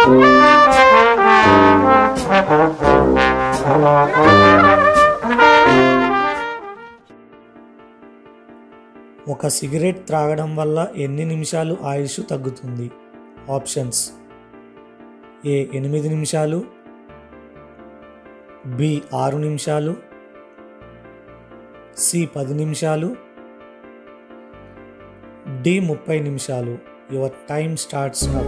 ఒక సిగరెట్ త్రాగడం వల్ల ఎన్ని నిమిషాలు ఆయుష్ తగ్గుతుంది ఆప్షన్స్ ఏ ఎనిమిది నిమిషాలు బి ఆరు నిమిషాలు సి పది నిమిషాలు డి ముప్పై నిమిషాలు your time starts now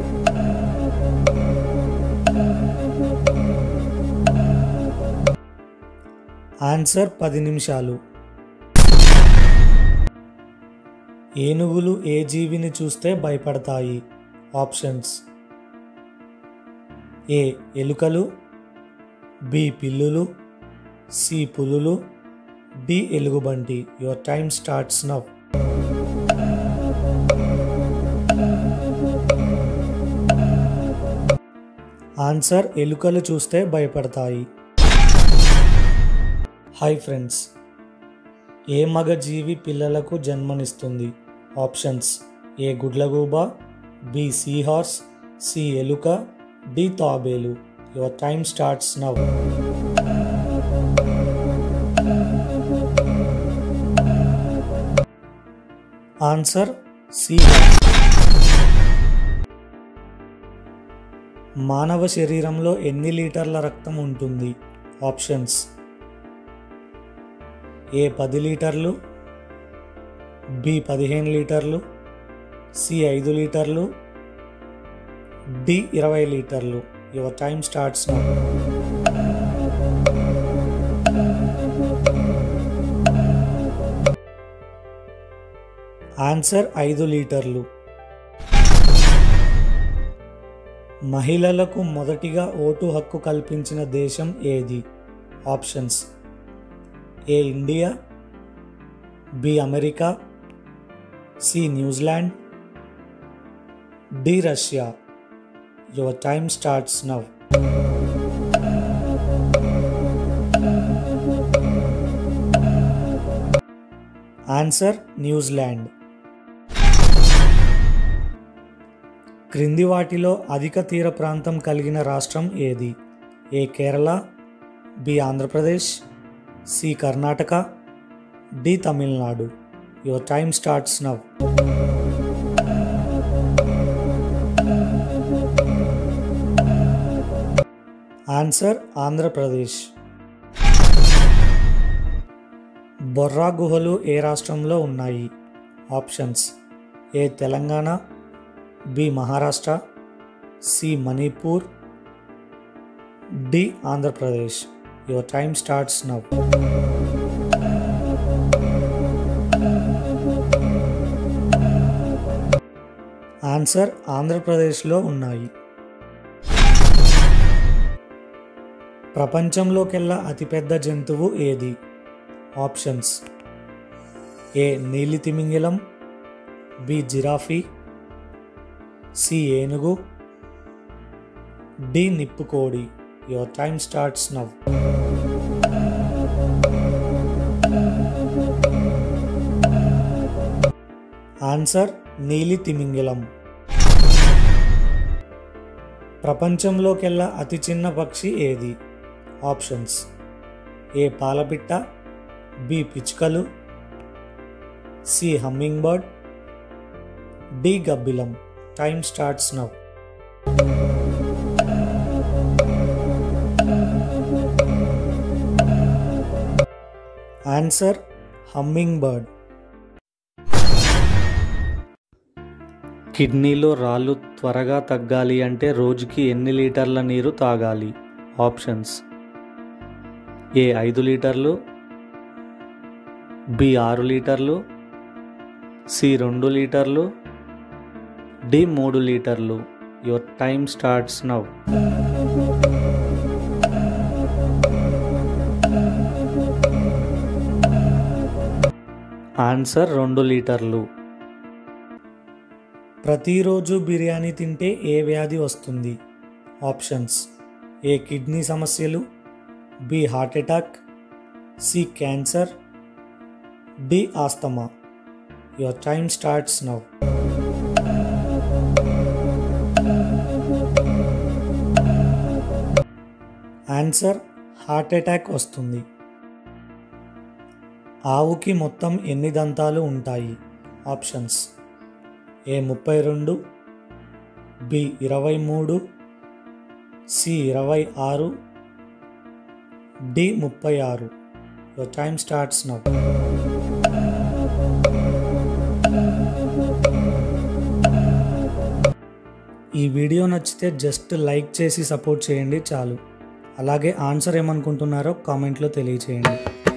answer పది నిమిషాలు ఏనుగులు ఏ జీవిని చూస్తే భయపడతాయి ఆప్షన్స్ ఏ ఎలుకలు బి పిల్లులు సి పులులు డి ఎలుగుబంటి your time starts now answer ఎలుకలు చూస్తే భయపడతాయి హాయ్ ఫ్రెండ్స్ ఏ మగ జీవి పిల్లలకు జన్మనిస్తుంది ఆప్షన్స్ ఏ గుడ్లగూబ బి సీ హార్స్ సి ఎలుక డి తాబేలు your time starts now answer C మానవ శరీరంలో ఎన్ని లీటర్ల రక్తం ఉంటుంది ఆప్షన్స్ ఏ పది లీటర్లు బి పదిహేను లీటర్లు సి ఐదు లీటర్లు డి ఇరవై లీటర్లు your time starts now answer ఐదు లీటర్లు మహిళలకు మొదటిగా ఓటు హక్కు కల్పించిన దేశం ఏది options A India B America C New Zealand D Russia your time starts now answer New Zealand క్రింది వాటిలో అధిక తీర ప్రాంతం కలిగిన రాష్ట్రం ఏది A Kerala B Andhra Pradesh C Karnataka D Tamil Nadu your time starts now answer Andhra Pradesh Borra గుహలు ఏ రాష్ట్రంలో ఉన్నాయి options A Telangana B Maharashtra C Manipur D Andhra Pradesh your time starts now answer ఆంధ్రప్రదేశ్లో ఉన్నాయి ప్రపంచంలోకెల్లా అతిపెద్ద జంతువు ఏది ఆప్షన్స్ ఏ నీలి తిమింగిలం బి జిరాఫీ సి ఏనుగు డి నిప్పుకోడి your time starts now answer నీలి తిమింగిలం ప్రపంచంలోకెల్లా అతి చిన్న పక్షి ఏది ఆప్షన్స్ ఏ పాలపిట్ట బి పిచ్చుకలు సి హమ్మింగ్ బర్డ్ డి గబ్బిలం time starts now answer hummingbird కిడ్నీలో రాళ్ళు త్వరగా తగ్గాలి అంటే రోజుకి ఎన్ని లీటర్ల నీరు తాగాలి ఆప్షన్స్ ఏ ఐదు లీటర్లు బి ఆరు లీటర్లు సి రెండు లీటర్లు డి మూడు లీటర్లు your time starts now answer రెండు లీటర్లు ప్రతిరోజు బిర్యానీ తింటే ఏ వ్యాధి వస్తుంది ఆప్షన్స్ ఏ కిడ్నీ సమస్యలు B heart attack C cancer D asthma your time starts now answer heart attack వస్తుంది ఆవుకి మొత్తం ఎన్ని దంతాలు ఉంటాయి ఆప్షన్స్ ఏ ముప్పై రెండు బి ఇరవై మూడు సి ఇరవై ఆరు డి ముప్పై ఆరు యువర్ టైమ్ స్టార్ట్స్ నౌ ఈ వీడియో నచ్చితే జస్ట్ లైక్ చేసి సపోర్ట్ చేయండి చాలు అలాగే ఆన్సర్ ఏమనుకుంటున్నారో కామెంట్లో తెలియచేయండి